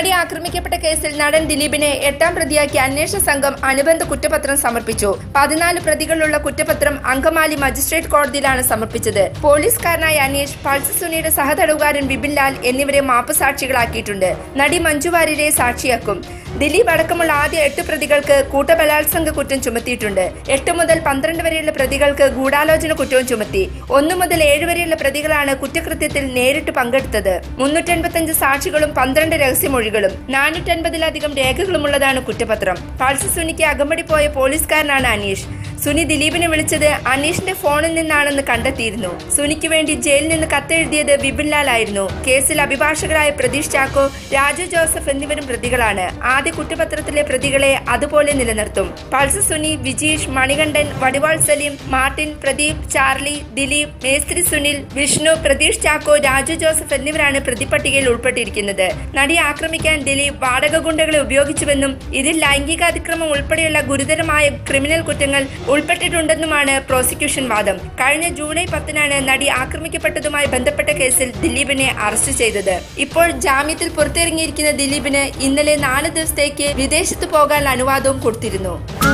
നടി ആക്രമിക്കപ്പെട്ട കേസിൽ നടൻ ദിലീപിനെ എട്ടാം പ്രതിയാക്കി അന്വേഷണ സംഘം അനുബന്ധ കുറ്റപത്രം സമർപ്പിച്ചു പതിനാല് പ്രതികളുള്ള കുറ്റപത്രം അങ്കമാലി മജിസ്ട്രേറ്റ് കോടതിയിലാണ് സമർപ്പിച്ചത് പോലീസുകാരനായ അനീഷ് പൾസ് സുനിയുടെ സഹതടവുകാരൻ വിപിൻ ലാൽ എന്നിവരെ മാപ്പ് സാക്ഷികളാക്കിയിട്ടുണ്ട് നടി മഞ്ജു വാര്യരെ സാക്ഷിയാക്കും ദിലീപ് അടക്കമുള്ള ആദ്യ എട്ട് പ്രതികൾക്ക് കൂട്ടബലാത്സംഗ കുറ്റം ചുമത്തിയിട്ടുണ്ട് എട്ട് മുതൽ പന്ത്രണ്ട് വരെയുള്ള പ്രതികൾക്ക് ഗൂഢാലോചന കുറ്റവും ചുമത്തി ഒന്ന് മുതൽ ഏഴ് വരെയുള്ള പ്രതികളാണ് കുറ്റകൃത്യത്തിൽ നേരിട്ട് പങ്കെടുത്തത് മുന്നൂറ്റൻപത്തഞ്ച് സാക്ഷികളും പന്ത്രണ്ട് രഹസ്യമൊഴികളും നാനൂറ്റൻപതിലധികം രേഖകളുമുള്ളതാണ് കുറ്റപത്രം പൾസ് സുനിക്ക് അകമ്പടി പോയ പോലീസുകാരനാണ് അനീഷ് സുനി ദിലീപിനെ വിളിച്ചത് അനീഷിന്റെ ഫോണിൽ നിന്നാണെന്ന് കണ്ടെത്തിയിരുന്നു സുനിക്ക് വേണ്ടി ജയിലിൽ നിന്ന് കത്തെഴുതിയത് വിപിൻ ലാൽ ആയിരുന്നു കേസിൽ അഭിഭാഷകരായ പ്രതീഷ് ചാക്കോ രാജു ജോസഫ് എന്നിവരും പ്രതികളാണ് ആദ്യ കുറ്റപത്രത്തിലെ പ്രതികളെ അതുപോലെ നിലനിർത്തും പൾസ് സുനി വിജീഷ് മണികണ്ഠൻ വടിവാൾ സലീം മാർട്ടിൻ പ്രദീപ് ചാർലി ദിലീപ് മേസ്ത്രി സുനിൽ വിഷ്ണു പ്രതീഷ് ചാക്കോ രാജു ജോസഫ് എന്നിവരാണ് പ്രതിപട്ടികയിൽ ഉൾപ്പെട്ടിരിക്കുന്നത് നടിയെ ആക്രമിക്കാൻ ദിലീപ് വാടക ഗുണ്ടകളെ ഉപയോഗിച്ചുവെന്നും ഇതിൽ ലൈംഗികാതിക്രമം ഉൾപ്പെടെയുള്ള ഗുരുതരമായ ക്രിമിനൽ കുറ്റങ്ങൾ ഉൾപ്പെട്ടിട്ടുണ്ടെന്നുമാണ് പ്രോസിക്യൂഷൻ വാദം കഴിഞ്ഞ ജൂലൈ പത്തിനാണ് നടി ആക്രമിക്കപ്പെട്ടതുമായി ബന്ധപ്പെട്ട കേസിൽ ദിലീപിനെ അറസ്റ്റ് ചെയ്തത് ഇപ്പോൾ ജാമ്യത്തിൽ പുറത്തിറങ്ങിയിരിക്കുന്ന ദിലീപിന് ഇന്നലെ നാല് ദിവസത്തേക്ക് വിദേശത്ത് പോകാൻ അനുവാദവും കൊടുത്തിരുന്നു